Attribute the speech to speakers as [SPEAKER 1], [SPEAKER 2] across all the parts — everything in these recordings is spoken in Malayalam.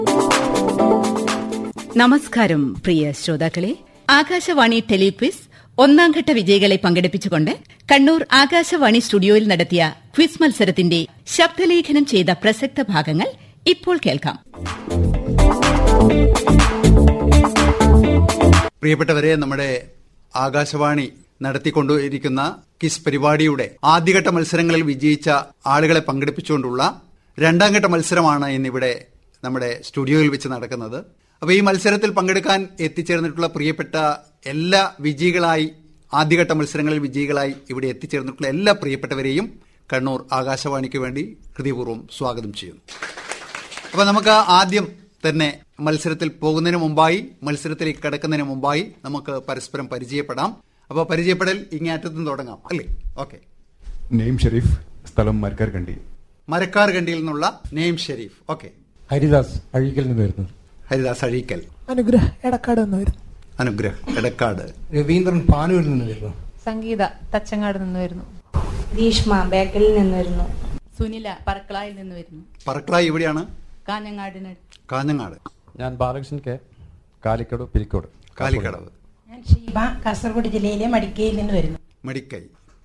[SPEAKER 1] നമസ്കാരം പ്രിയ ശ്രോതാക്കളെ ആകാശവാണി ടെലിക്വിസ് ഒന്നാം ഘട്ട വിജയികളെ പങ്കെടുപ്പിച്ചുകൊണ്ട് കണ്ണൂർ ആകാശവാണി സ്റ്റുഡിയോയിൽ നടത്തിയ ക്വിസ് മത്സരത്തിന്റെ ശബ്ദലേഖനം ചെയ്ത പ്രസക്ത ഭാഗങ്ങൾ ഇപ്പോൾ കേൾക്കാം
[SPEAKER 2] പ്രിയപ്പെട്ടവരെ നമ്മുടെ ആകാശവാണി നടത്തിക്കൊണ്ടിരിക്കുന്ന കിസ് പരിപാടിയുടെ ആദ്യഘട്ട മത്സരങ്ങളിൽ വിജയിച്ച ആളുകളെ പങ്കെടുപ്പിച്ചുകൊണ്ടുള്ള രണ്ടാം ഘട്ട മത്സരമാണ് ഇന്നിവിടെ നമ്മുടെ സ്റ്റുഡിയോയിൽ വെച്ച് നടക്കുന്നത് അപ്പോൾ ഈ മത്സരത്തിൽ പങ്കെടുക്കാൻ എത്തിച്ചേർന്നിട്ടുള്ള പ്രിയപ്പെട്ട എല്ലാ വിജയികളായി ആദ്യഘട്ട മത്സരങ്ങളിൽ വിജയികളായി ഇവിടെ എത്തിച്ചേർന്നിട്ടുള്ള എല്ലാ പ്രിയപ്പെട്ടവരെയും കണ്ണൂർ ആകാശവാണിക്ക് വേണ്ടി ഹൃദയപൂർവ്വം സ്വാഗതം ചെയ്യുന്നു അപ്പോൾ നമുക്ക് ആദ്യം തന്നെ മത്സരത്തിൽ പോകുന്നതിന് മുമ്പായി മത്സരത്തിലേക്ക് കടക്കുന്നതിന് മുമ്പായി നമുക്ക് പരസ്പരം പരിചയപ്പെടാം അപ്പോൾ പരിചയപ്പെടൽ ഇങ്ങേറ്റത്തും തുടങ്ങാം അല്ലേ ഓക്കെ
[SPEAKER 3] നെയിം ഷെരീഫ് സ്ഥലം മരക്കാർ കണ്ടി
[SPEAKER 2] മരക്കാർ കണ്ടിയിൽ നിന്നുള്ള നെയിം ഷെരീഫ് ഓക്കെ
[SPEAKER 4] ഹരിദാസ് അഴീക്കൽ നിന്ന് വരുന്നത്
[SPEAKER 2] ഹരിദാസ് അഴീക്കൽ
[SPEAKER 5] അനുഗ്രഹ എടക്കാട് എന്ന് വരുന്നു
[SPEAKER 2] അനുഗ്രഹ് എടക്കാട്
[SPEAKER 4] രവീന്ദ്രൻ പാനൂരിൽ നിന്ന് വരുന്നു
[SPEAKER 6] സംഗീത തച്ചങ്ങാട് നിന്ന് വരുന്നു
[SPEAKER 7] ഗ്രീഷ്മ ബേക്കലിൽ നിന്ന് വരുന്നു
[SPEAKER 6] സുനില പറക്കളായിൽ നിന്ന് വരുന്നു
[SPEAKER 2] പറക്കളായി ഇവിടെയാണ്
[SPEAKER 6] കാഞ്ഞങ്ങാടിന്
[SPEAKER 2] കാഞ്ഞങ്ങാട്
[SPEAKER 8] ഞാൻ ബാലകൃഷ്ണൻ കെ കാലിക്കട് പിരിക്കോട്
[SPEAKER 2] കാലിക്കടവ്
[SPEAKER 9] ഞാൻ ഷീബ കാസർഗോഡ് ജില്ലയിലെ മടിക്കയിൽ നിന്ന് വരുന്നു
[SPEAKER 2] മടിക്കൈ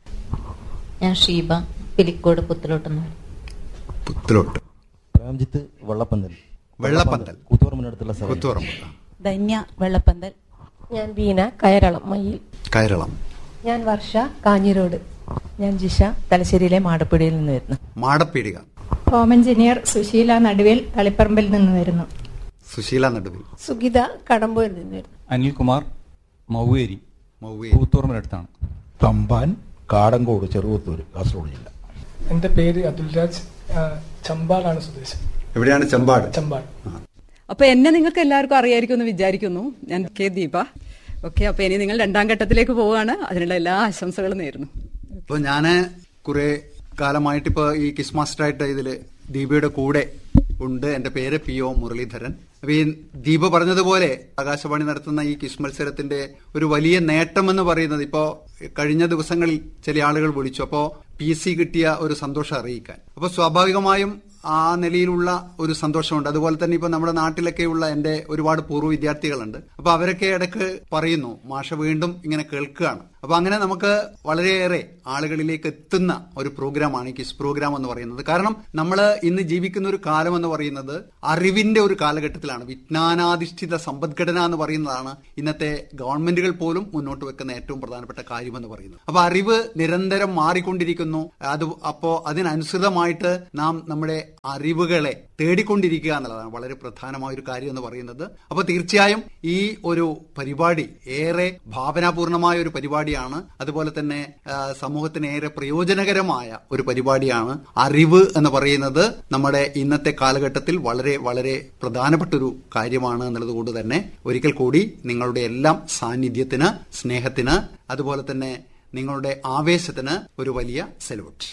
[SPEAKER 10] ഞാൻ ഷീബ പിലിക്കോട് പുത്തിലോട്ടുന്ന
[SPEAKER 2] പുത്തിലോട്ട്
[SPEAKER 11] പ്രേംജിത്ത് വെള്ളപ്പന്തൽ
[SPEAKER 2] വെള്ളപ്പന്തൽ
[SPEAKER 11] കൂത്തുപറമ്പിനടുത്തുള്ള സ്ഥലം
[SPEAKER 2] പുത്തുറമ്പ്
[SPEAKER 6] ധന്യ വെള്ളപ്പന്തൽ
[SPEAKER 7] ഞാൻ ബീന കയറളം മയിൽ
[SPEAKER 2] കയറളം
[SPEAKER 7] ഞാൻ വർഷ കാഞ്ഞിരോട് ഞാൻ ജിഷ തലശ്ശേരിയിലെ മാടപ്പുഴയിൽ നിന്ന് വരുന്നു
[SPEAKER 2] മാടപ്പീടിക
[SPEAKER 12] ഹോം എഞ്ചിനീയർ സുശീല നടുവേൽ തളിപ്പറമ്പിൽ നിന്ന് വരുന്നു
[SPEAKER 2] സുശീല നടുവിൽ
[SPEAKER 7] സുഗിത കടമ്പൂരിൽ നിന്ന് വരുന്നു
[SPEAKER 8] അനിൽകുമാർ മൗവേരി
[SPEAKER 2] മൗവേ
[SPEAKER 8] കൂത്തൂർമിനടുത്താണ്
[SPEAKER 4] തമ്പാൻ കാടങ്കോട് ചെറുവത്തൂർ കാസർഗോഡ് ജില്ല
[SPEAKER 5] എന്റെ പേര് അതുൽരാജ് ആ, ചമ്പാടാണ് സ്വദേശം
[SPEAKER 2] എവിടെയാണ് ചെമ്പാട്
[SPEAKER 5] ചമ്പാട്
[SPEAKER 1] അപ്പൊ എന്നെ നിങ്ങൾക്ക് എല്ലാവർക്കും അറിയായിരിക്കും എന്ന് വിചാരിക്കുന്നു ഞാൻ കെ ദീപ ഓക്കെ അപ്പൊ ഇനി നിങ്ങൾ രണ്ടാം ഘട്ടത്തിലേക്ക് പോവുകയാണ് അതിനുള്ള എല്ലാ ആശംസകളും നേരുന്നു
[SPEAKER 2] അപ്പോൾ ഞാൻ കുറെ കാലമായിട്ട് ഇപ്പോൾ ഈ കിസ് മാസ്റ്ററായിട്ട് ഇതിൽ ദീപയുടെ കൂടെ ഉണ്ട് എൻ്റെ പേര് പി ഒ മുരളീധരൻ അപ്പോൾ ഈ ദീപ പറഞ്ഞതുപോലെ ആകാശവാണി നടത്തുന്ന ഈ കിസ് മത്സരത്തിന്റെ ഒരു വലിയ നേട്ടം എന്ന് പറയുന്നത് ഇപ്പോൾ കഴിഞ്ഞ ദിവസങ്ങളിൽ ചില ആളുകൾ വിളിച്ചു അപ്പോൾ പി സി കിട്ടിയ ഒരു സന്തോഷം അറിയിക്കാൻ അപ്പോൾ സ്വാഭാവികമായും ആ നിലയിലുള്ള ഒരു സന്തോഷമുണ്ട് അതുപോലെ തന്നെ ഇപ്പൊ നമ്മുടെ നാട്ടിലൊക്കെയുള്ള എന്റെ ഒരുപാട് പൂർവ്വ വിദ്യാർത്ഥികളുണ്ട് അപ്പൊ അവരൊക്കെ ഇടയ്ക്ക് പറയുന്നു മാഷ വീണ്ടും ഇങ്ങനെ കേൾക്കുകയാണ് അപ്പൊ അങ്ങനെ നമുക്ക് വളരെയേറെ ആളുകളിലേക്ക് എത്തുന്ന ഒരു പ്രോഗ്രാമാണ് ഈ കിസ് പ്രോഗ്രാം എന്ന് പറയുന്നത് കാരണം നമ്മൾ ഇന്ന് ജീവിക്കുന്ന ഒരു കാലം എന്ന് പറയുന്നത് അറിവിന്റെ ഒരു കാലഘട്ടത്തിലാണ് വിജ്ഞാനാധിഷ്ഠിത സമ്പദ്ഘടന എന്ന് പറയുന്നതാണ് ഇന്നത്തെ ഗവൺമെന്റുകൾ പോലും മുന്നോട്ട് വെക്കുന്ന ഏറ്റവും പ്രധാനപ്പെട്ട കാര്യം എന്ന് പറയുന്നത് അപ്പൊ അറിവ് നിരന്തരം മാറിക്കൊണ്ടിരിക്കുന്നു അത് അപ്പോ അതിനനുസൃതമായിട്ട് നാം നമ്മുടെ അറിവുകളെ തേടിക്കൊണ്ടിരിക്കുക എന്നുള്ളതാണ് വളരെ പ്രധാനമായ ഒരു കാര്യം എന്ന് പറയുന്നത് അപ്പൊ തീർച്ചയായും ഈ ഒരു പരിപാടി ഏറെ ഭാവനാപൂർണമായ ഒരു പരിപാടിയാണ് അതുപോലെ തന്നെ ആ, സമൂഹത്തിന് ഏറെ പ്രയോജനകരമായ ഒരു പരിപാടിയാണ് അറിവ് എന്ന് പറയുന്നത് നമ്മുടെ ഇന്നത്തെ കാലഘട്ടത്തിൽ വളരെ വളരെ പ്രധാനപ്പെട്ട ഒരു കാര്യമാണ് എന്നുള്ളത് കൊണ്ട് തന്നെ ഒരിക്കൽ കൂടി നിങ്ങളുടെ എല്ലാം സാന്നിധ്യത്തിന് സ്നേഹത്തിന് അതുപോലെ തന്നെ നിങ്ങളുടെ ആവേശത്തിന് ഒരു വലിയ സല്യൂട്ട്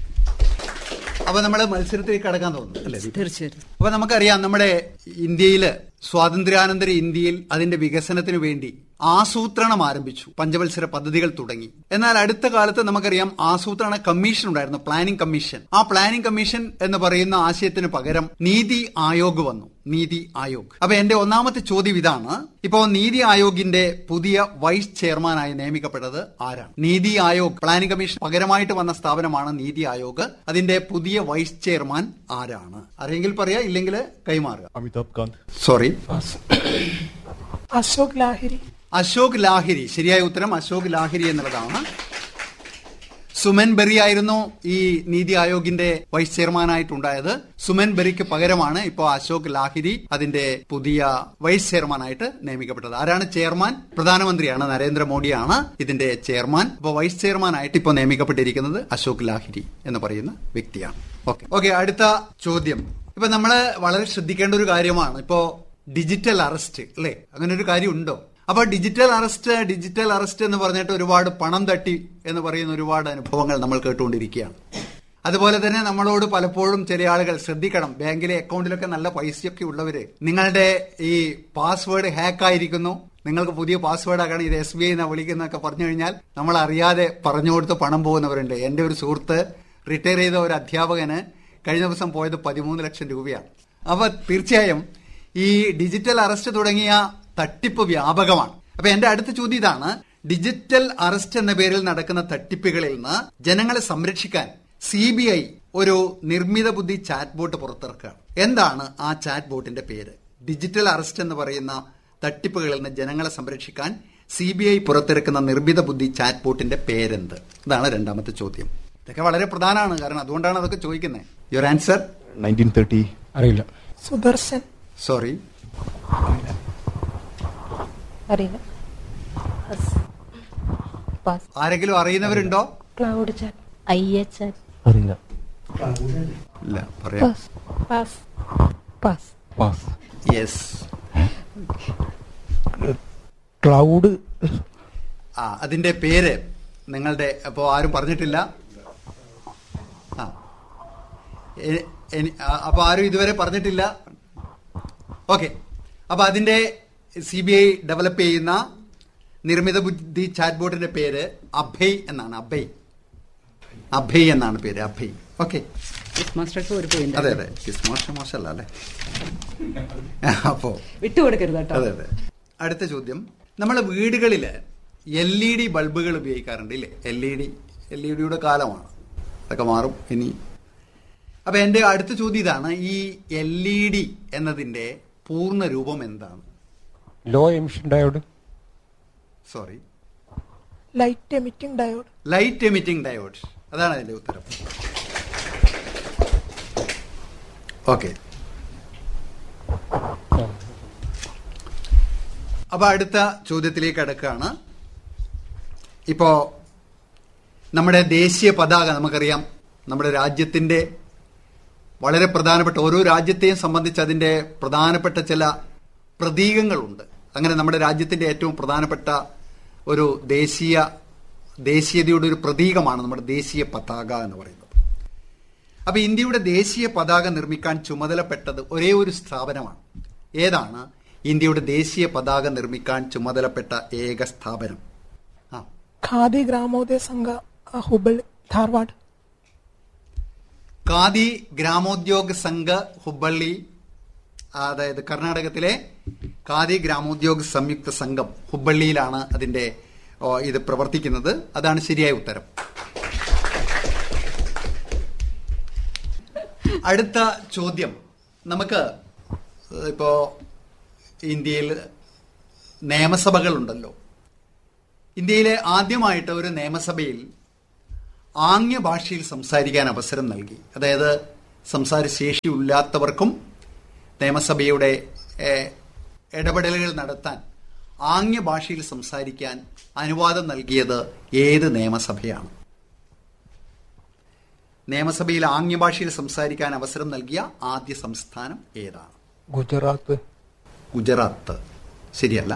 [SPEAKER 2] അപ്പൊ നമ്മൾ മത്സരത്തിലേക്ക് കടക്കാൻ തോന്നുന്നു അല്ലേ ദീപ?
[SPEAKER 1] തീർച്ചയായിട്ടും
[SPEAKER 2] അപ്പൊ നമുക്കറിയാം നമ്മുടെ ഇന്ത്യയില് സ്വാതന്ത്ര്യാനന്തര ഇന്ത്യയിൽ അതിന്റെ വികസനത്തിന് വേണ്ടി ആസൂത്രണം ആരംഭിച്ചു പഞ്ചവത്സര പദ്ധതികൾ തുടങ്ങി എന്നാൽ അടുത്ത കാലത്ത് നമുക്കറിയാം ആസൂത്രണ കമ്മീഷൻ ഉണ്ടായിരുന്നു പ്ലാനിംഗ് കമ്മീഷൻ ആ പ്ലാനിംഗ് കമ്മീഷൻ എന്ന് പറയുന്ന ആശയത്തിന് പകരം നീതി ആയോഗ് വന്നു നീതി ആയോഗ് അപ്പൊ എന്റെ ഒന്നാമത്തെ ചോദ്യം ഇതാണ് ഇപ്പോ നീതി ആയോഗിന്റെ പുതിയ വൈസ് ചെയർമാനായി നിയമിക്കപ്പെട്ടത് ആരാണ് നീതി ആയോഗ് പ്ലാനിംഗ് കമ്മീഷൻ പകരമായിട്ട് വന്ന സ്ഥാപനമാണ് നീതി ആയോഗ് അതിന്റെ പുതിയ വൈസ് ചെയർമാൻ ആരാണ് അറിയെങ്കിൽ പറയാ ഇല്ലെങ്കിൽ കൈമാറുക
[SPEAKER 11] അമിതാഭ് കാന്ത്
[SPEAKER 2] സോറി
[SPEAKER 5] അശോക് ലാഹിരി
[SPEAKER 2] അശോക് ലാഹിരി ശരിയായ ഉത്തരം അശോക് ലാഹിരി എന്നുള്ളതാണ് സുമൻ ബെറി ആയിരുന്നു ഈ നീതി ആയോഗിന്റെ വൈസ് ചെയർമാനായിട്ടുണ്ടായത് സുമൻ ബെറിക്ക് പകരമാണ് ഇപ്പോൾ അശോക് ലാഹിരി അതിന്റെ പുതിയ വൈസ് ചെയർമാനായിട്ട് നിയമിക്കപ്പെട്ടത് ആരാണ് ചെയർമാൻ പ്രധാനമന്ത്രിയാണ് നരേന്ദ്രമോദിയാണ് ഇതിന്റെ ചെയർമാൻ ഇപ്പോൾ വൈസ് ചെയർമാനായിട്ട് ഇപ്പോൾ നിയമിക്കപ്പെട്ടിരിക്കുന്നത് അശോക് ലാഹിരി എന്ന് പറയുന്ന വ്യക്തിയാണ് ഓക്കെ ഓക്കെ അടുത്ത ചോദ്യം ഇപ്പൊ നമ്മള് വളരെ ശ്രദ്ധിക്കേണ്ട ഒരു കാര്യമാണ് ഇപ്പോ ഡിജിറ്റൽ അറസ്റ്റ് അല്ലേ അങ്ങനെ ഒരു കാര്യം ഉണ്ടോ അപ്പൊ ഡിജിറ്റൽ അറസ്റ്റ് ഡിജിറ്റൽ അറസ്റ്റ് എന്ന് പറഞ്ഞിട്ട് ഒരുപാട് പണം തട്ടി എന്ന് പറയുന്ന ഒരുപാട് അനുഭവങ്ങൾ നമ്മൾ കേട്ടുകൊണ്ടിരിക്കുകയാണ് അതുപോലെ തന്നെ നമ്മളോട് പലപ്പോഴും ചില ആളുകൾ ശ്രദ്ധിക്കണം ബാങ്കിലെ അക്കൗണ്ടിലൊക്കെ നല്ല പൈസയൊക്കെ ഉള്ളവര് നിങ്ങളുടെ ഈ പാസ്വേഡ് ഹാക്ക് ആയിരിക്കുന്നു നിങ്ങൾക്ക് പുതിയ പാസ്വേഡ് ആക്കണം ഇത് എസ് ബി ഐ എന്നാ വിളിക്കുന്നൊക്കെ പറഞ്ഞു കഴിഞ്ഞാൽ നമ്മൾ അറിയാതെ പറഞ്ഞു കൊടുത്ത് പണം പോകുന്നവരുണ്ട് എന്റെ ഒരു സുഹൃത്ത് റിട്ടയർ ചെയ്ത ഒരു അധ്യാപകന് കഴിഞ്ഞ ദിവസം പോയത് പതിമൂന്ന് ലക്ഷം രൂപയാണ് അപ്പൊ തീർച്ചയായും ഈ ഡിജിറ്റൽ അറസ്റ്റ് തുടങ്ങിയ തട്ടിപ്പ് വ്യാപകമാണ് അപ്പൊ എന്റെ അടുത്ത ചോദ്യം ഇതാണ് ഡിജിറ്റൽ അറസ്റ്റ് എന്ന പേരിൽ നടക്കുന്ന തട്ടിപ്പുകളിൽ നിന്ന് ജനങ്ങളെ സംരക്ഷിക്കാൻ സി ബി ഐ ഒരു നിർമ്മിത ബുദ്ധി ചാറ്റ് ബോട്ട് പുറത്തിറക്കുകയാണ് എന്താണ് ആ ചാറ്റ് ബോട്ടിന്റെ പേര് ഡിജിറ്റൽ അറസ്റ്റ് എന്ന് പറയുന്ന തട്ടിപ്പുകളിൽ നിന്ന് ജനങ്ങളെ സംരക്ഷിക്കാൻ സി ബി ഐ പുറത്തിറക്കുന്ന നിർമ്മിത ബുദ്ധി ചാറ്റ് ബോട്ടിന്റെ പേരെന്ത് ഇതാണ് രണ്ടാമത്തെ ചോദ്യം ഇതൊക്കെ വളരെ പ്രധാനമാണ് കാരണം അതുകൊണ്ടാണ് അതൊക്കെ ചോദിക്കുന്നത് യുവർ ആൻസർ
[SPEAKER 3] നയൻറ്റീൻ തേർട്ടി
[SPEAKER 5] അറിയില്ല
[SPEAKER 9] സുദർശൻ
[SPEAKER 2] സോറി
[SPEAKER 7] അറിയില്ല പാസ്
[SPEAKER 2] ആരെങ്കിലും അറിയുന്നവരുണ്ടോ
[SPEAKER 9] ക്ലൗഡ് ചാറ്റ്
[SPEAKER 10] ഐ എച്ച്
[SPEAKER 11] അറിയില്ല
[SPEAKER 2] ഇല്ല പറയാം
[SPEAKER 9] pass
[SPEAKER 7] pass
[SPEAKER 8] pass
[SPEAKER 2] yes
[SPEAKER 4] cloud
[SPEAKER 2] ആ അതിന്റെ പേര് നിങ്ങളുടെ അപ്പോ ആരും പറഞ്ഞിട്ടില്ല ആ എ- എനി- ആ, അപ്പൊ ആരും ഇതുവരെ പറഞ്ഞിട്ടില്ല ഓക്കെ അപ്പൊ അതിന്റെ സി ബി ഐ ഡെവലപ്പ് ചെയ്യുന്ന നിർമ്മിത ബുദ്ധി ചാറ്റ് ബോർഡിന്റെ പേര് അഭയ് എന്നാണ് അഭയ് അഭയ് എന്നാണ് പേര് അഭയ് ഓക്കെ
[SPEAKER 1] മാസ്റ്റർക്ക് ഒരു പോയിന്റ്
[SPEAKER 2] അതെ അതെ കിസ് മോശം മോശമല്ല അല്ലേ അപ്പോ
[SPEAKER 1] വിട്ടുകൊടുക്കരുത് കേട്ടോ
[SPEAKER 2] അതെ അതെ അടുത്ത ചോദ്യം നമ്മളെ വീടുകളിൽ എൽ ഇ ഡി ബൾബുകൾ ഉപയോഗിക്കാറുണ്ട് ഇല്ലേ L E D L E ഡിയുടെ കാലമാണ് അതൊക്കെ മാറും ഇനി അപ്പൊ എന്റെ അടുത്ത ചോദ്യം ഇതാണ് ഈ എൽ ഇ ഡി എന്നതിന്റെ പൂർണ്ണ രൂപം എന്താണ്
[SPEAKER 5] low emission diode
[SPEAKER 2] sorry
[SPEAKER 9] light emitting diode
[SPEAKER 2] light emitting diode അതാണ് അതിന്റെ ഉത്തരം ഓക്കെ അപ്പൊ അടുത്ത ചോദ്യത്തിലേക്ക് അടുക്കുകയാണ് ഇപ്പോ നമ്മുടെ ദേശീയ പതാക നമുക്കറിയാം നമ്മുടെ രാജ്യത്തിന്റെ വളരെ പ്രധാനപ്പെട്ട ഓരോ രാജ്യത്തെയും സംബന്ധിച്ച് അതിന്റെ പ്രധാനപ്പെട്ട ചില പ്രതീകങ്ങളുണ്ട് അങ്ങനെ നമ്മുടെ രാജ്യത്തിന്റെ ഏറ്റവും പ്രധാനപ്പെട്ട ഒരു ദേശീയ ദേശീയതയുടെ ഒരു പ്രതീകമാണ് നമ്മുടെ ദേശീയ പതാക എന്ന് പറയുന്നത് അപ്പൊ ഇന്ത്യയുടെ ദേശീയ പതാക നിർമ്മിക്കാൻ ചുമതലപ്പെട്ടത് ഒരേ ഒരു സ്ഥാപനമാണ് ഏതാണ് ഇന്ത്യയുടെ ദേശീയ പതാക നിർമ്മിക്കാൻ ചുമതലപ്പെട്ട ഏക സ്ഥാപനം ആ
[SPEAKER 9] ഖാദി ഗ്രാമോദയ സംഘ ആ, ഹുബളി ധാർവാഡ്
[SPEAKER 2] ഖാദി ഗ്രാമോദ്യോഗ സംഘ ഹുബള്ളി അതായത് കർണാടകത്തിലെ ഖാദി ഗ്രാമോദ്യോഗ സംയുക്ത സംഘം ഹുബള്ളിയിലാണ് അതിന്റെ ഓ, ഇത് പ്രവർത്തിക്കുന്നത് അതാണ് ശരിയായ ഉത്തരം അടുത്ത ചോദ്യം നമുക്ക് ഇപ്പോ ഇന്ത്യയിൽ നിയമസഭകളുണ്ടല്ലോ ഇന്ത്യയിലെ ആദ്യമായിട്ട് ഒരു നിയമസഭയിൽ ആംഗ്യ ഭാഷയിൽ സംസാരിക്കാൻ അവസരം നൽകി അതായത് സംസാരശേഷിയില്ലാത്തവർക്കും നിയമസഭയുടെ ഏഹ്, ഇടപെടലുകൾ നടത്താൻ ആംഗ്യ ഭാഷയിൽ സംസാരിക്കാൻ അനുവാദം നൽകിയത് ഏത് നിയമസഭയാണ് നിയമസഭയിൽ ആംഗ്യ ഭാഷയിൽ സംസാരിക്കാൻ അവസരം നൽകിയ ആദ്യ സംസ്ഥാനം ഏതാണ്
[SPEAKER 5] ഗുജറാത്ത്
[SPEAKER 2] ഗുജറാത്ത് ശരിയല്ല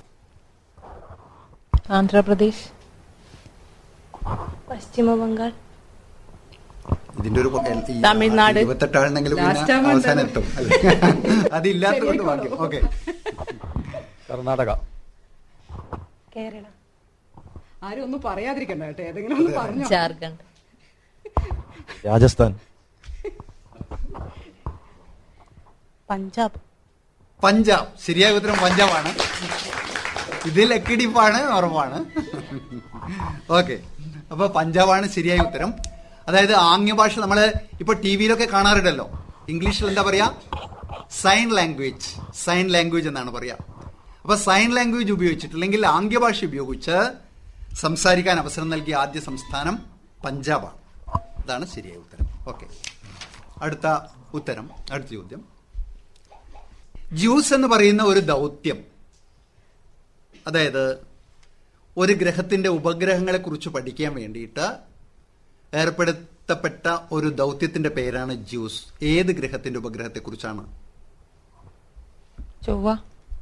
[SPEAKER 7] ആന്ധ്രാപ്രദേശ്
[SPEAKER 9] പശ്ചിമ ബംഗാൾ
[SPEAKER 2] ഇതിന്റെ ഒരു ഈ
[SPEAKER 6] തമിഴ്നാട്.
[SPEAKER 2] ഇരുപത്തെട്ടാണെങ്കിലും പിന്നെ
[SPEAKER 1] Last ആവുമ്പോ
[SPEAKER 2] അവസാനം
[SPEAKER 1] എന്താ?
[SPEAKER 2] എത്തും അല്ലേ? അതില്ലാത്തതുകൊണ്ട് ഭാഗ്യം ഓക്കെ
[SPEAKER 8] കർണാടക
[SPEAKER 9] കേരള
[SPEAKER 1] ആരും ഒന്നും പറയാതിരിക്കണ്ട കേട്ടോ ഏതെങ്കിലും ഒന്ന് പറഞ്ഞോ
[SPEAKER 10] ജാർഖണ്ഡ്
[SPEAKER 11] രാജസ്ഥാൻ
[SPEAKER 6] പഞ്ചാബ്
[SPEAKER 2] പഞ്ചാബ് ശരിയായ ഉത്തരം പഞ്ചാബാണ് ഇതിൽ എക്കിടിപ്പാണ് ഉറപ്പാണ് ഓക്കെ അപ്പൊ പഞ്ചാബാണ് ശരിയായ ഉത്തരം അതായത് ആംഗ്യ ഭാഷ നമ്മള് ഇപ്പൊ ടി വിയിലൊക്കെ കാണാറുണ്ടല്ലോ ഇംഗ്ലീഷിൽ എന്താ പറയാ സൈൻ ലാംഗ്വേജ് സൈൻ ലാംഗ്വേജ് എന്നാണ് പറയാ അപ്പൊ സൈൻ ലാംഗ്വേജ് ഉപയോഗിച്ചിട്ട് അല്ലെങ്കിൽ ആംഗ്യ ഭാഷ ഉപയോഗിച്ച് സംസാരിക്കാൻ അവസരം നൽകിയ ആദ്യ സംസ്ഥാനം പഞ്ചാബാണ് അതാണ് ശരിയായ ഉത്തരം ഓക്കെ അടുത്ത ഉത്തരം അടുത്ത ചോദ്യം ജ്യൂസ് എന്ന് പറയുന്ന ഒരു ദൗത്യം അതായത് ഒരു ഗ്രഹത്തിന്റെ ഉപഗ്രഹങ്ങളെ കുറിച്ച് പഠിക്കാൻ വേണ്ടിയിട്ട് ഏർപ്പെടുത്തപ്പെട്ട ഒരു ദൗത്യത്തിന്റെ പേരാണ് ജ്യൂസ് ഏത് ഗ്രഹത്തിന്റെ ഉപഗ്രഹത്തെ കുറിച്ചാണ്
[SPEAKER 7] ചൊവ്വ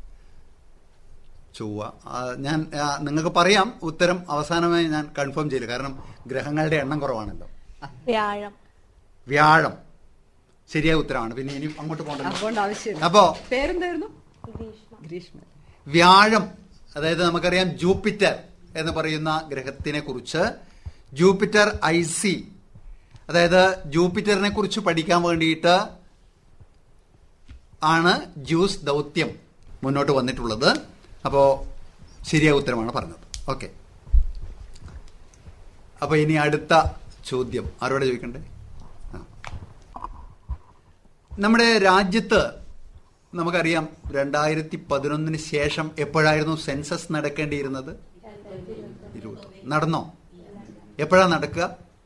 [SPEAKER 2] ചൊവ്വ ആ, ഞാൻ ആ, നിങ്ങൾക്ക് പറയാം ഉത്തരം അവസാനമായി ഞാൻ കൺഫേം ചെയ്യില്ല കാരണം ഗ്രഹങ്ങളുടെ എണ്ണം കുറവാണല്ലോ
[SPEAKER 9] വ്യാഴം
[SPEAKER 2] വ്യാഴം ശരിയായ ഉത്തരമാണ് പിന്നെ ഇനി അങ്ങോട്ട് പോകണ്ടല്ലോ
[SPEAKER 1] അതുകൊണ്ട് ആവശ്യമില്ല
[SPEAKER 2] അപ്പോ
[SPEAKER 1] പേരെന്തായിരുന്നു ഗ്രീഷ്മ
[SPEAKER 2] വ്യാഴം അതായത് നമുക്കറിയാം ജൂപ്പിറ്റർ എന്ന് പറയുന്ന ഗ്രഹത്തിനെ കുറിച്ച് ജൂപ്പിറ്റർ ഐ സി അതായത് ജൂപ്പിറ്ററിനെ കുറിച്ച് പഠിക്കാൻ വേണ്ടിയിട്ട് ആണ് ജ്യൂസ് ദൗത്യം മുന്നോട്ട് വന്നിട്ടുള്ളത് അപ്പോ ശരിയായ ഉത്തരമാണ് പറഞ്ഞത് ഓക്കെ അപ്പൊ ഇനി അടുത്ത ചോദ്യം ആരോടെ ചോദിക്കണ്ടേ ആ. നമ്മുടെ രാജ്യത്ത് നമുക്കറിയാം രണ്ടായിരത്തി പതിനൊന്നിന് ശേഷം എപ്പോഴായിരുന്നു സെൻസസ് നടക്കേണ്ടിയിരുന്നത് ഇരുപത് നടന്നോ എപ്പോഴാ നടക്കുക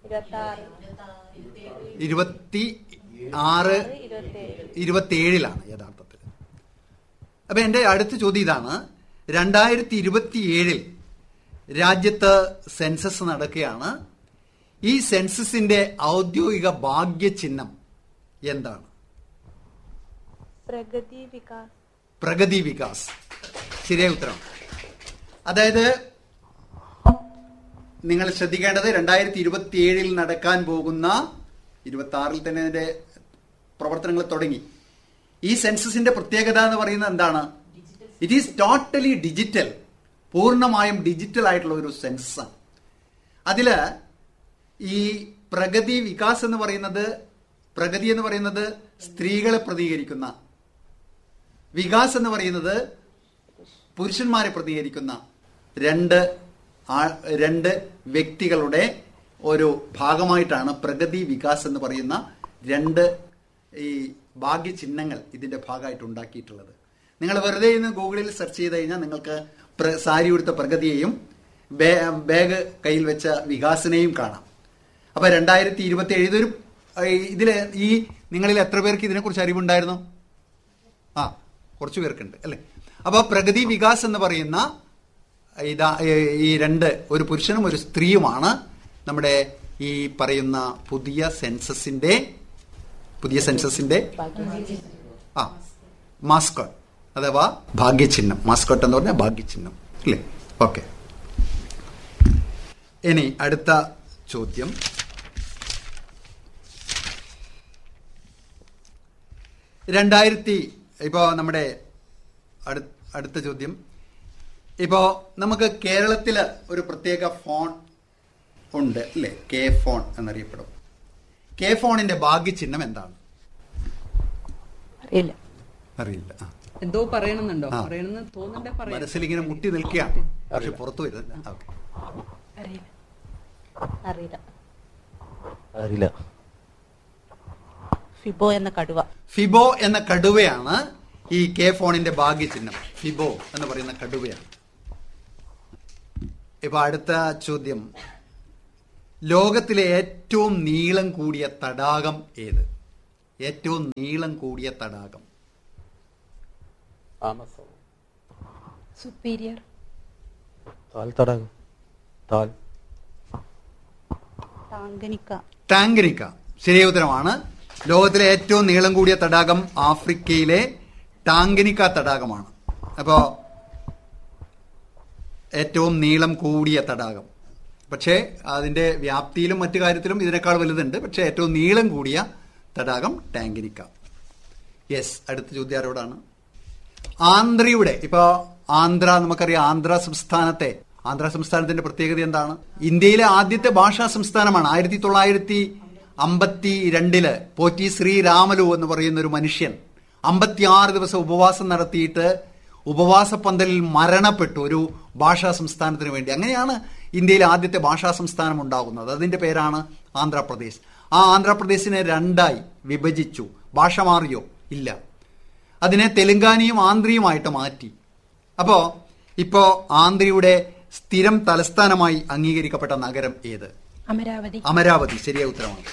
[SPEAKER 2] ഇരുപത്തി ആറ് ഇരുപത്തി ഏഴിലാണ് യഥാർത്ഥത്തിൽ അപ്പൊ എന്റെ അടുത്ത ചോദ്യം ഇതാണ് രണ്ടായിരത്തി ഇരുപത്തിയേഴിൽ രാജ്യത്ത് സെൻസസ് നടക്കുകയാണ് ഈ സെൻസസിന്റെ ഔദ്യോഗിക ഭാഗ്യചിഹ്നം എന്താണ്
[SPEAKER 6] പ്രഗതി വികാസ്
[SPEAKER 2] പ്രഗതി വികാസ് ശരിയായ ഉത്തരം അതായത് നിങ്ങൾ ശ്രദ്ധിക്കേണ്ടത് രണ്ടായിരത്തി ഇരുപത്തി ഏഴിൽ നടക്കാൻ പോകുന്ന ഇരുപത്തി ആറിൽ തന്നെ അതിന്റെ പ്രവർത്തനങ്ങൾ തുടങ്ങി ഈ സെൻസസിന്റെ പ്രത്യേകത എന്ന് പറയുന്നത് എന്താണ് ഇറ്റ് ഈസ് ടോട്ടലി ഡിജിറ്റൽ പൂർണ്ണമായും ഡിജിറ്റൽ ആയിട്ടുള്ള ഒരു സെൻസസാണ് അതില് ഈ പ്രഗതി വികാസ് എന്ന് പറയുന്നത് പ്രഗതി എന്ന് പറയുന്നത് സ്ത്രീകളെ പ്രതികരിക്കുന്ന വികാസ് എന്ന് പറയുന്നത് പുരുഷന്മാരെ പ്രതികരിക്കുന്ന രണ്ട് ആ- രണ്ട് വ്യക്തികളുടെ ഒരു ഭാഗമായിട്ടാണ് പ്രഗതി വികാസ് എന്ന് പറയുന്ന രണ്ട് ഈ ഭാഗ്യചിഹ്നങ്ങൾ ഇതിന്റെ ഭാഗമായിട്ട് ഉണ്ടാക്കിയിട്ടുള്ളത് നിങ്ങൾ വെറുതെ ഇന്ന് ഗൂഗിളിൽ സെർച്ച് ചെയ്ത് കഴിഞ്ഞാൽ നിങ്ങൾക്ക് പ്ര- സാരി ഉടുത്ത പ്രഗതിയെയും ബേ- ബാഗ് കയ്യിൽ വെച്ച വികാസിനെയും കാണാം അപ്പൊ രണ്ടായിരത്തി ഇരുപത്തി ഏഴ് ഇതൊരു ഏഹ്, ഇതില് ഈ നിങ്ങളിൽ എത്ര പേർക്ക് ഇതിനെക്കുറിച്ച് അറിവുണ്ടായിരുന്നു ആ കുറച്ചു പേർക്കുണ്ട് അല്ലെ അപ്പൊ പ്രഗതി വികാസ് എന്ന് പറയുന്ന ഇതാ ഏ- ഈ രണ്ട് ഒരു പുരുഷനും ഒരു സ്ത്രീയുമാണ് നമ്മുടെ ഈ പറയുന്ന പുതിയ സെൻസസിന്റെ പുതിയ സെൻസസിന്റെ ആ മാസ്കോട്ട് അഥവാ ഭാഗ്യചിഹ്നം മാസ്കോട്ട് എന്ന് പറഞ്ഞാൽ ഭാഗ്യചിഹ്നം അല്ലേ ഓക്കെ ഇനി അടുത്ത ചോദ്യം രണ്ടായിരത്തി ഇപ്പോ നമ്മുടെ അടു- അടുത്ത ചോദ്യം ഇപ്പോ നമുക്ക് കേരളത്തില് ഒരു പ്രത്യേക ഫോൺ ഉണ്ട് അല്ലേ കെ ഫോൺ എന്നറിയപ്പെടും കെ ഫോണിന്റെ ഭാഗ്യചിഹ്നം എന്താണ്
[SPEAKER 6] അറിയില്ല
[SPEAKER 2] അറിയില്ല ആ.
[SPEAKER 13] എന്തോ പറയണമെന്നുണ്ടോ
[SPEAKER 2] ആ.
[SPEAKER 13] പറയണമെന്ന് തോന്നണ്ടേ പറയാം
[SPEAKER 2] മനസ്സിലിങ്ങനെ മുട്ടി നിൽക്കുകയാണ് പക്ഷെ പുറത്തു വരുന്നില്ല ഓക്കെ
[SPEAKER 6] അറിയില്ല
[SPEAKER 10] അറിയില്ല
[SPEAKER 11] അറിയില്ല
[SPEAKER 6] ഫിബോ എന്ന കടുവ
[SPEAKER 2] ഫിബോ എന്ന കടുവയാണ് ഈ കെ ഫോണിന്റെ ഭാഗ്യചിഹ്നം ഫിബോ എന്ന് പറയുന്ന കടുവയാണ് ഇപ്പൊ അടുത്ത ചോദ്യം ലോകത്തിലെ ഏറ്റവും നീളം കൂടിയ തടാകം ഏത് ഏറ്റവും നീളം കൂടിയ തടാകം
[SPEAKER 8] ആമസോൺ
[SPEAKER 7] സുപ്പീരിയർ
[SPEAKER 11] താൽ തടാകം താൽ
[SPEAKER 6] ടാങ്കനിക്ക
[SPEAKER 2] ടാങ്കനിക്ക ശരിയ ഉത്തരമാണ് ലോകത്തിലെ ഏറ്റവും നീളം കൂടിയ തടാകം ആഫ്രിക്കയിലെ ടാങ്കനിക്ക തടാകമാണ് അപ്പോ ഏറ്റവും നീളം കൂടിയ തടാകം പക്ഷേ അതിന്റെ വ്യാപ്തിയിലും മറ്റു കാര്യത്തിലും ഇതിനേക്കാൾ വലുതുണ്ട് പക്ഷേ ഏറ്റവും നീളം കൂടിയ തടാകം ടാങ്കനിക്ക യെസ് അടുത്ത ചോദ്യം ആരോടാണ് ആന്ധ്രയുടെ ഇപ്പൊ ആന്ധ്ര നമുക്കറിയാം ആന്ധ്ര സംസ്ഥാനത്തെ ആന്ധ്ര സംസ്ഥാനത്തിന്റെ പ്രത്യേകത എന്താണ് ഇന്ത്യയിലെ ആദ്യത്തെ ഭാഷാ സംസ്ഥാനമാണ് ആയിരത്തി തൊള്ളായിരത്തി അമ്പത്തി രണ്ടില് പോറ്റി ശ്രീരാമലു എന്ന് പറയുന്ന ഒരു മനുഷ്യൻ അമ്പത്തിയാറ് ദിവസം ഉപവാസം നടത്തിയിട്ട് ഉപവാസ പന്തലിൽ മരണപ്പെട്ടു ഒരു ഭാഷാ സംസ്ഥാനത്തിന് വേണ്ടി അങ്ങനെയാണ് ഇന്ത്യയിലെ ആദ്യത്തെ ഭാഷാ സംസ്ഥാനം ഉണ്ടാകുന്നത് അതിന്റെ പേരാണ് ആന്ധ്രാപ്രദേശ് ആ ആന്ധ്രാപ്രദേശിനെ രണ്ടായി വിഭജിച്ചു ഭാഷ മാറിയോ ഇല്ല അതിനെ തെലുങ്കാനയും ആന്ധ്രയുമായിട്ട് മാറ്റി അപ്പോ ഇപ്പോ ആന്ധ്രയുടെ സ്ഥിരം തലസ്ഥാനമായി അംഗീകരിക്കപ്പെട്ട നഗരം ഏത്
[SPEAKER 7] അമരാവതി
[SPEAKER 2] അമരാവതി ശരിയായ ഉത്തരമാണ്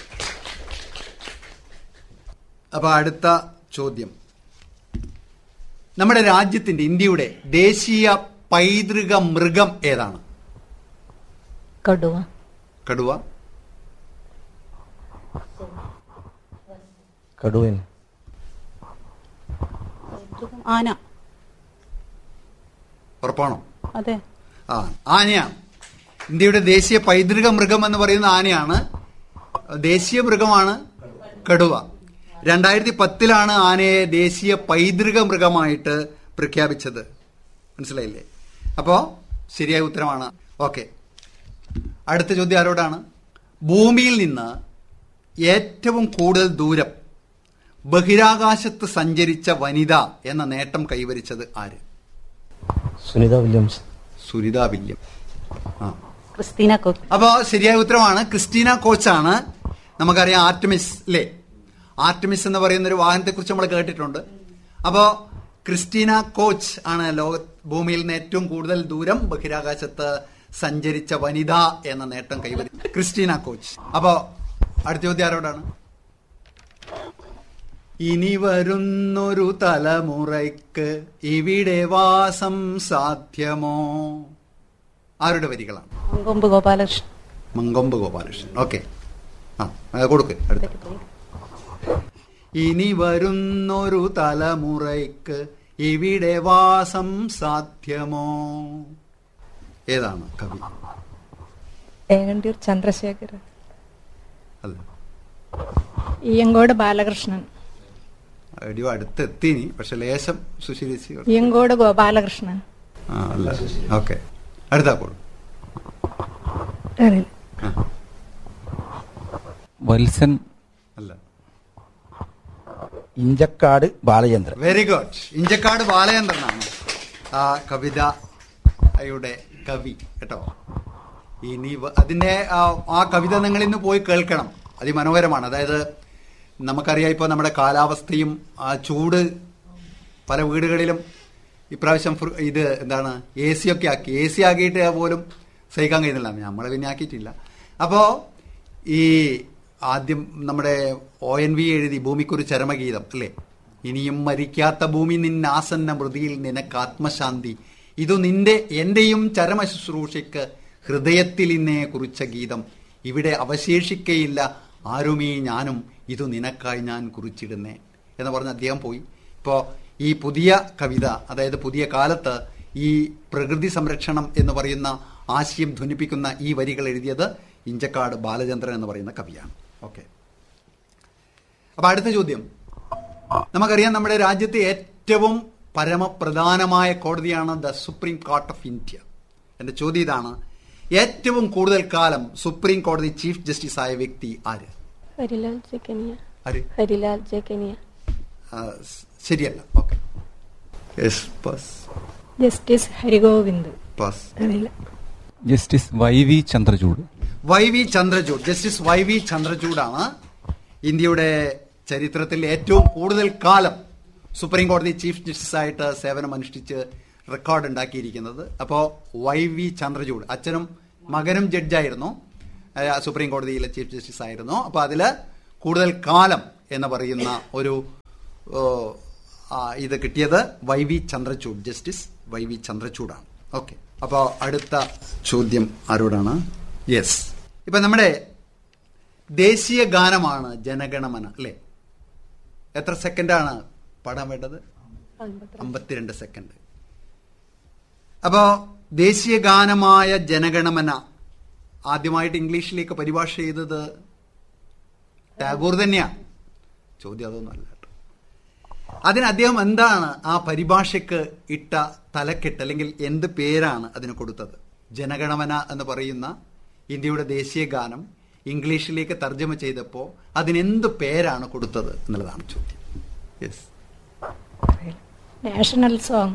[SPEAKER 2] അപ്പൊ അടുത്ത ചോദ്യം നമ്മുടെ രാജ്യത്തിന്റെ ഇന്ത്യയുടെ ദേശീയ പൈതൃക മൃഗം ഏതാണ്
[SPEAKER 10] കടുവ
[SPEAKER 2] കടുവ
[SPEAKER 11] കടുവൻ
[SPEAKER 6] ആന
[SPEAKER 2] ഉറപ്പാണോ
[SPEAKER 6] അതെ
[SPEAKER 2] ആ ആനയാണ് ഇന്ത്യയുടെ ദേശീയ പൈതൃക മൃഗം എന്ന് പറയുന്ന ആനയാണ് ദേശീയ മൃഗമാണ് കടുവ രണ്ടായിരത്തി പത്തിലാണ് ആനയെ ദേശീയ പൈതൃക മൃഗമായിട്ട് പ്രഖ്യാപിച്ചത് മനസ്സിലായില്ലേ അപ്പോ ശരിയായ ഉത്തരമാണ് ഓക്കെ അടുത്ത ചോദ്യം ആരോടാണ് ഭൂമിയിൽ നിന്ന് ഏറ്റവും കൂടുതൽ ദൂരം ബഹിരാകാശത്ത് സഞ്ചരിച്ച വനിത എന്ന നേട്ടം കൈവരിച്ചത് ആര്
[SPEAKER 11] സുനിത വില്യംസ്
[SPEAKER 2] സുനിത വില്യം ആ
[SPEAKER 6] ക്രിസ്റ്റീന കോച്ച്
[SPEAKER 2] അപ്പോ ശരിയായ ഉത്തരമാണ് ക്രിസ്റ്റീന കോച്ചാണ് നമുക്കറിയാം ആർട്ടമിസ് അല്ലേ ആർട്ടമിസ് എന്ന് പറയുന്ന ഒരു വാഹനത്തെ കുറിച്ച് നമ്മൾ കേട്ടിട്ടുണ്ട് അപ്പോ ക്രിസ്റ്റീന കോച്ച് ആണ് ലോക ഭൂമിയിൽ നിന്ന് ഏറ്റവും കൂടുതൽ ദൂരം ബഹിരാകാശത്ത് സഞ്ചരിച്ച വനിത എന്ന നേട്ടം കൈവരി ക്രിസ്റ്റീന കോച്ച് അപ്പോ അടുത്ത ചോദ്യം ആരോടാണ് ഇനി വരുന്നൊരു തലമുറയ്ക്ക് ഇവിടെ വാസം സാധ്യമോ ആരുടെ വരികളാണ്
[SPEAKER 6] കൊമ്പ് ഗോപാലകൃഷ്ണൻ
[SPEAKER 2] മങ്കൊമ്പ് ഗോപാലകൃഷ്ണൻ ഓക്കെ ആ അത് കൊടുക്ക് അടുത്ത ഇനി വരുന്നൊരു തലമുറയ്ക്ക് ഇവിടെ വാസം സാധ്യമോ ഏതാണ് കവി
[SPEAKER 7] ഏങ്ങണ്ടിയൂർ ചന്ദ്രശേഖരൻ
[SPEAKER 2] അല്ല
[SPEAKER 12] ഇയങ്കോട് ബാലകൃഷ്ണൻ
[SPEAKER 2] എടിയോ അടുത്തെത്തിനി പക്ഷെ ലേശം സുശീലിച്ച്
[SPEAKER 12] ഇയങ്കോട് ഗോപാലകൃഷ്ണൻ
[SPEAKER 2] ആ അല്ല ഓക്കെ അടുത്ത കോൾ
[SPEAKER 7] അറിയില്ല
[SPEAKER 3] വത്സൻ
[SPEAKER 2] അല്ല
[SPEAKER 4] ഇഞ്ചക്കാട് ബാലചന്ദ്രൻ
[SPEAKER 2] വെരി ഗുഡ് ഇഞ്ചക്കാട് ബാലചന്ദ്രനാണ് ആ കവിതയുടെ കവി കേട്ടോ ഇനി വ- അതിന്റെ ആ- ആ കവിത നിങ്ങൾ ഇന്ന് പോയി കേൾക്കണം അതിമനോഹരമാണ് അതായത് നമുക്കറിയാം ഇപ്പോൾ നമ്മുടെ കാലാവസ്ഥയും ആ ചൂട് പല വീടുകളിലും ഇപ്രാവശ്യം ഫ്ര- ഇത് എന്താണ് എ സി ഒക്കെ ആക്കി എ സി ആക്കിയിട്ട് പോലും സഹിക്കാൻ കഴിയുന്നില്ല നമ്മൾ പിന്നെ ആക്കിയിട്ടില്ല അപ്പോൾ ഈ ആദ്യം നമ്മുടെ ഒ എൻ വി എഴുതി ഭൂമിക്കൊരു ചരമഗീതം അല്ലേ ഇനിയും മരിക്കാത്ത ഭൂമി നിന്നാസന്ന മൃതിയിൽ നിനക്ക് ആത്മശാന്തി ഇതു നിന്റെ എന്റെയും ചരമ ശുശ്രൂഷയ്ക്ക് ഹൃദയത്തിൽ ഇന്നേ കുറിച്ച ഗീതം ഇവിടെ അവശേഷിക്കയില്ല ആരുമേ ഞാനും ഇതു നിനക്കായി ഞാൻ കുറിച്ചിടുന്നേ എന്ന് പറഞ്ഞ് അദ്ദേഹം പോയി ഇപ്പോൾ ഈ പുതിയ കവിത അതായത് പുതിയ കാലത്ത് ഈ പ്രകൃതി സംരക്ഷണം എന്ന് പറയുന്ന ആശയം ധ്വനിപ്പിക്കുന്ന ഈ വരികൾ എഴുതിയത് ഇഞ്ചക്കാട് ബാലചന്ദ്രൻ എന്ന് പറയുന്ന കവിയാണ് ഓക്കെ അപ്പൊ അടുത്ത ചോദ്യം നമുക്കറിയാം നമ്മുടെ രാജ്യത്തെ ഏറ്റവും പരമപ്രധാനമായ കോടതിയാണ് the supreme court of India എന്റെ ചോദ്യം ഇതാണ് ഏറ്റവും കൂടുതൽ കാലം സുപ്രീം കോടതി ചീഫ് ജസ്റ്റിസ് ആയ വ്യക്തി ആര്
[SPEAKER 10] ഹരിലാൽ ജക്കനിയ
[SPEAKER 2] ആര്
[SPEAKER 10] ഹരിലാൽ ജക്കനിയ
[SPEAKER 2] ആ, സ് ശരിയല്ല okay yes pass
[SPEAKER 12] justice Harigovind
[SPEAKER 2] pass
[SPEAKER 7] അറിയില്ല
[SPEAKER 3] justice Y V Chandrachud
[SPEAKER 2] Y V Chandrachud justice Y V ചന്ദ്രചൂഡാണ് ഇന്ത്യയുടെ ചരിത്രത്തിൽ ഏറ്റവും കൂടുതൽ കാലം സുപ്രീം കോടതി ചീഫ് ജസ്റ്റിസ് ആയിട്ട് സേവനം അനുഷ്ഠിച്ച് റെക്കോർഡ് ഉണ്ടാക്കിയിരിക്കുന്നത് അപ്പോൾ വൈ വി ചന്ദ്രചൂഡ് അച്ഛനും മകനും ജഡ്ജായിരുന്നു ആ, സുപ്രീം കോടതിയിലെ ചീഫ് ജസ്റ്റിസ് ആയിരുന്നു അപ്പോൾ അതിൽ കൂടുതൽ കാലം എന്ന് പറയുന്ന ഒരു ഓ, ആ, ഇത് കിട്ടിയത് Y V Chandrachud justice Y V ചന്ദ്രചൂഡാണ് ഓക്കെ അപ്പോൾ അടുത്ത ചോദ്യം ആരോടാണ് യെസ് ഇപ്പൊ നമ്മുടെ ദേശീയ ഗാനമാണ് ജനഗണമന അല്ലേ എത്ര സെക്കൻഡാണ് പാടാൻ വേണ്ടത് അമ്പത്തിരണ്ട് സെക്കൻഡ് അപ്പോ ദേശീയ ഗാനമായ ജനഗണമന ആദ്യമായിട്ട് ഇംഗ്ലീഷിലേക്ക് പരിഭാഷ ചെയ്തത് ടാഗോർ തന്നെയാണ് ചോദ്യം അതൊന്നുമല്ല കേട്ടോ അതിന് അദ്ദേഹം എന്താണ് ആ പരിഭാഷയ്ക്ക് ഇട്ട തലക്കെട്ട് അല്ലെങ്കിൽ എന്ത് പേരാണ് അതിന് കൊടുത്തത് ജനഗണമന എന്ന് പറയുന്ന ഇന്ത്യയുടെ ദേശീയ ഗാനം ഇംഗ്ലീഷിലേക്ക് തർജ്ജമ ചെയ്തപ്പോൾ അതിനെന്ത് പേരാണ് കൊടുത്തത് എന്നുള്ളതാണ് ചോദ്യം yes
[SPEAKER 12] national song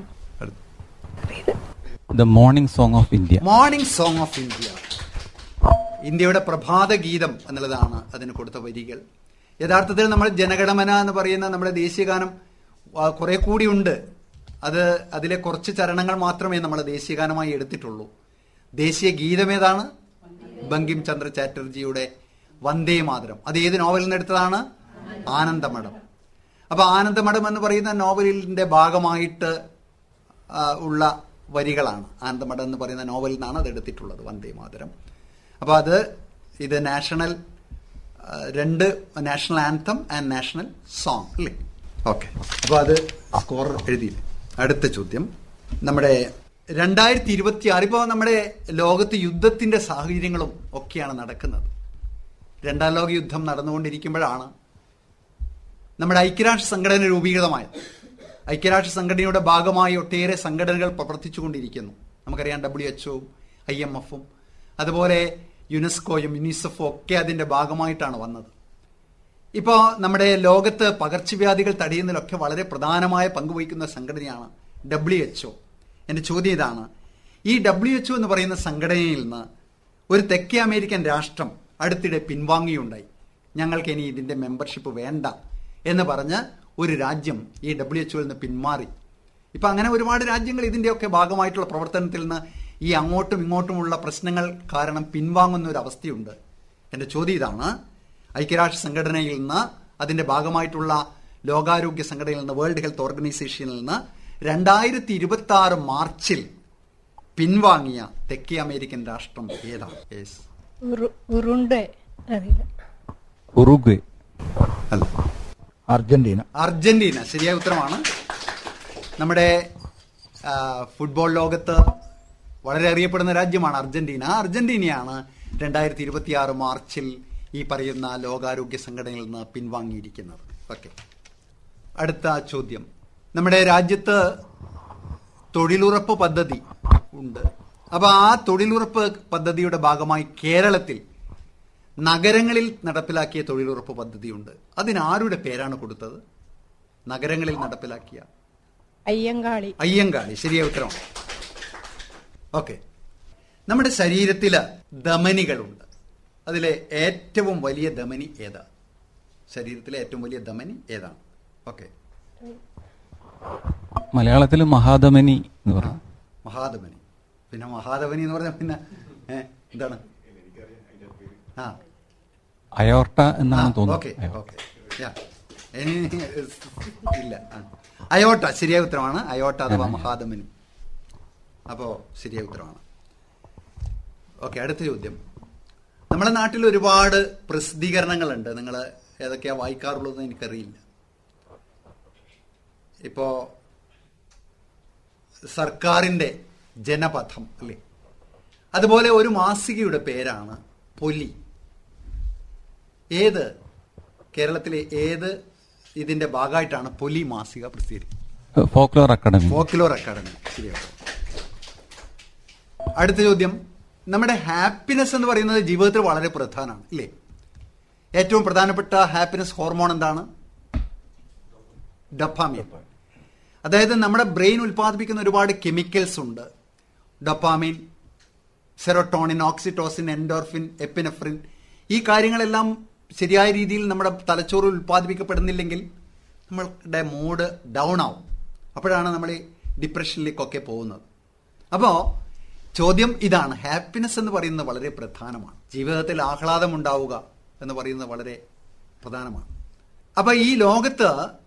[SPEAKER 3] the morning song of India
[SPEAKER 2] morning song of India ഇന്ത്യയുടെ പ്രഭാത ഗീതം എന്നുള്ളതാണ് അതിന് കൊടുത്ത വരികൾ യഥാർത്ഥത്തിൽ നമ്മൾ ജനഗണമന എന്ന് പറയുന്ന നമ്മുടെ ദേശീയ ഗാനം ആ, കുറെ കൂടി ഉണ്ട് അത് അതിലെ കുറച്ച് ചരണങ്ങൾ മാത്രമേ നമ്മൾ ദേശീയ ഗാനമായി എടുത്തിട്ടുള്ളൂ ദേശീയ ഗീതം ഏതാണ് ബങ്കിം ചന്ദ്ര ചാറ്റർജിയുടെ വന്ദേ മാതരം അത് ഏത് നോവലിൽ നിന്ന് എടുത്തതാണ് ആനന്ദമഠം അപ്പൊ ആനന്ദമഠം എന്ന് പറയുന്ന നോവലിന്റെ ഭാഗമായിട്ട് ആ, ഉള്ള വരികളാണ് ആനന്ദമഠം എന്ന് പറയുന്ന നോവലിൽ നിന്നാണ് അത് എടുത്തിട്ടുള്ളത് വന്ദേ മാതരം അപ്പോൾ അത് ഇത് നാഷണൽ ആ, രണ്ട് national anthem and national song അല്ലേ ഓക്കെ അപ്പോൾ അത് സ്കോർ എഴുതിയില്ലേ അടുത്ത ചോദ്യം നമ്മുടെ രണ്ടായിരത്തി ഇരുപത്തി ആറ് ഇപ്പോൾ നമ്മുടെ ലോകത്ത് യുദ്ധത്തിന്റെ സാഹചര്യങ്ങളും ഒക്കെയാണ് നടക്കുന്നത് രണ്ടാം ലോക യുദ്ധം നടന്നുകൊണ്ടിരിക്കുമ്പോഴാണ് നമ്മുടെ ഐക്യരാഷ്ട്ര സംഘടന രൂപീകൃതമായത് ഐക്യരാഷ്ട്ര സംഘടനയുടെ ഭാഗമായി ഒട്ടേറെ സംഘടനകൾ പ്രവർത്തിച്ചുകൊണ്ടിരിക്കുന്നു നമുക്കറിയാം ഡബ്ല്യു എച്ച്ഒവും ഐ എം എഫും അതുപോലെ യുനെസ്കോയും യുനിസെഫും ഒക്കെ അതിന്റെ ഭാഗമായിട്ടാണ് വന്നത് ഇപ്പോ നമ്മുടെ ലോകത്ത് പകർച്ചവ്യാധികൾ തടയുന്നതിലൊക്കെ വളരെ പ്രധാനമായ പങ്കുവഹിക്കുന്ന സംഘടനയാണ് ഡബ്ല്യു എച്ച്ഒ എന്റെ ചോദ്യം ഇതാണ് ഈ ഡബ്ല്യു എച്ച്ഒ എന്ന് പറയുന്ന സംഘടനയിൽ നിന്ന് ഒരു തെക്കേ അമേരിക്കൻ രാഷ്ട്രം അടുത്തിടെ പിൻവാങ്ങിയുണ്ടായി ഞങ്ങൾക്ക് ഇനി ഇതിന്റെ മെമ്പർഷിപ്പ് വേണ്ട എന്ന് പറഞ്ഞ് ഒരു രാജ്യം ഈ ഡബ്ല്യു എച്ച്ഒയിൽ നിന്ന് പിന്മാറി ഇപ്പൊ അങ്ങനെ ഒരുപാട് രാജ്യങ്ങൾ ഇതിന്റെയൊക്കെ ഭാഗമായിട്ടുള്ള പ്രവർത്തനത്തിൽ നിന്ന് ഈ അങ്ങോട്ടും ഇങ്ങോട്ടുമുള്ള പ്രശ്നങ്ങൾ കാരണം പിൻവാങ്ങുന്ന ഒരു അവസ്ഥയുണ്ട് എന്റെ ചോദ്യം ഇതാണ് ഐക്യരാഷ്ട്ര സംഘടനയിൽ നിന്ന് അതിന്റെ ഭാഗമായിട്ടുള്ള ലോകാരോഗ്യ സംഘടനയിൽ നിന്ന് വേൾഡ് ഹെൽത്ത് ഓർഗനൈസേഷനിൽ നിന്ന് രണ്ടായിരത്തി ഇരുപത്തി ആറ് മാർച്ചിൽ പിൻവാങ്ങിയ തെക്കേ അമേരിക്കൻ രാഷ്ട്രം ഏതാണ് യെസ്
[SPEAKER 12] ഉറുണ്ട് അറിയില്ല
[SPEAKER 3] ഉറുഗ്വേ
[SPEAKER 2] അല്ല
[SPEAKER 4] അർജന്റീന
[SPEAKER 2] അർജന്റീന ശരിയായ ഉത്തരമാണ് നമ്മുടെ ആ, ഫുട്ബോൾ ലോകത്ത് വളരെ അറിയപ്പെടുന്ന രാജ്യമാണ് അർജന്റീന ആ അർജന്റീനയാണ് രണ്ടായിരത്തി ഇരുപത്തി ആറ് മാർച്ചിൽ ഈ പറയുന്ന ലോകാരോഗ്യ സംഘടനയിൽ നിന്ന് പിൻവാങ്ങിയിരിക്കുന്നത് ഓക്കെ അടുത്ത ചോദ്യം നമ്മുടെ രാജ്യത്ത് തൊഴിലുറപ്പ് പദ്ധതി ഉണ്ട് അപ്പൊ ആ തൊഴിലുറപ്പ് പദ്ധതിയുടെ ഭാഗമായി കേരളത്തിൽ നഗരങ്ങളിൽ നടപ്പിലാക്കിയ തൊഴിലുറപ്പ് പദ്ധതിയുണ്ട് അതിനാരുടെ പേരാണ് കൊടുത്തത് നഗരങ്ങളിൽ നടപ്പിലാക്കിയ
[SPEAKER 12] അയ്യങ്കാളി
[SPEAKER 2] അയ്യങ്കാളി ശരിയായ ഉത്തരമാണ് ഓക്കെ നമ്മുടെ ശരീരത്തില് ധമനികളുണ്ട് അതിലെ ഏറ്റവും വലിയ ധമനി ഏതാ ശരീരത്തിലെ ഏറ്റവും വലിയ ധമനി ഏതാണ് ഓക്കെ
[SPEAKER 3] മലയാളത്തിൽ മഹാധമനി എന്ന് പറയും
[SPEAKER 2] മഹാധമനി പിന്നെ മഹാധമനി എന്ന് പറഞ്ഞാൽ പിന്നെ ഏ, എന്താണ് ആ
[SPEAKER 3] അയോർട്ട എന്നാണ്
[SPEAKER 2] ഓക്കെ
[SPEAKER 3] തോന്നുന്നത്
[SPEAKER 2] ഓക്കെ ഇല്ല ആ. അയോട്ട ശരിയായ ഉത്തരമാണ് അയോട്ട അഥവാ മഹാധമനി അപ്പോ ശരിയായ ഉത്തരമാണ് ഓക്കെ അടുത്ത ചോദ്യം നമ്മുടെ നാട്ടിൽ ഒരുപാട് പ്രസിദ്ധീകരണങ്ങളുണ്ട് നിങ്ങൾ ഏതൊക്കെയാ വായിക്കാറുള്ളതെന്ന് എനിക്കറിയില്ല ഇപ്പോ സർക്കാരിന്റെ ജനപഥം അല്ലേ അതുപോലെ ഒരു മാസികയുടെ പേരാണ് പൊലി ഏത് കേരളത്തിലെ ഏത് ഇതിന്റെ ഭാഗമായിട്ടാണ് പൊലി മാസിക പ്രസിദ്ധീകരിക്കുന്നത്
[SPEAKER 3] ഫോക്ലോർ അക്കാഡമി
[SPEAKER 2] ഫോക്ലോർ അക്കാഡമി ശരിയാണ് അടുത്ത ചോദ്യം നമ്മുടെ ഹാപ്പിനെസ് എന്ന് പറയുന്നത് ജീവിതത്തിൽ വളരെ പ്രധാനമാണ് ഇല്ലേ ഏറ്റവും പ്രധാനപ്പെട്ട ഹാപ്പിനെസ് ഹോർമോൺ എന്താണ് ഡപ്പാമീൻ അതായത് നമ്മുടെ ബ്രെയിൻ ഉൽപ്പാദിപ്പിക്കുന്ന ഒരുപാട് കെമിക്കൽസ് ഉണ്ട് dopamine serotonin oxytocin endorphin epinephrine ഈ കാര്യങ്ങളെല്ലാം ശരിയായ രീതിയിൽ നമ്മുടെ തലച്ചോറിൽ ഉൽപ്പാദിപ്പിക്കപ്പെടുന്നില്ലെങ്കിൽ നമ്മളുടെ മൂഡ് ഡൗൺ ആവും അപ്പോഴാണ് നമ്മൾ ഈ ഡിപ്രഷനിലേക്കൊക്കെ പോകുന്നത് അപ്പോൾ ചോദ്യം ഇതാണ് ഹാപ്പിനെസ് എന്ന് പറയുന്നത് വളരെ പ്രധാനമാണ് ജീവിതത്തിൽ ആഹ്ലാദം ഉണ്ടാവുക എന്ന് പറയുന്നത് വളരെ പ്രധാനമാണ് അപ്പൊ ഈ ലോകത്ത്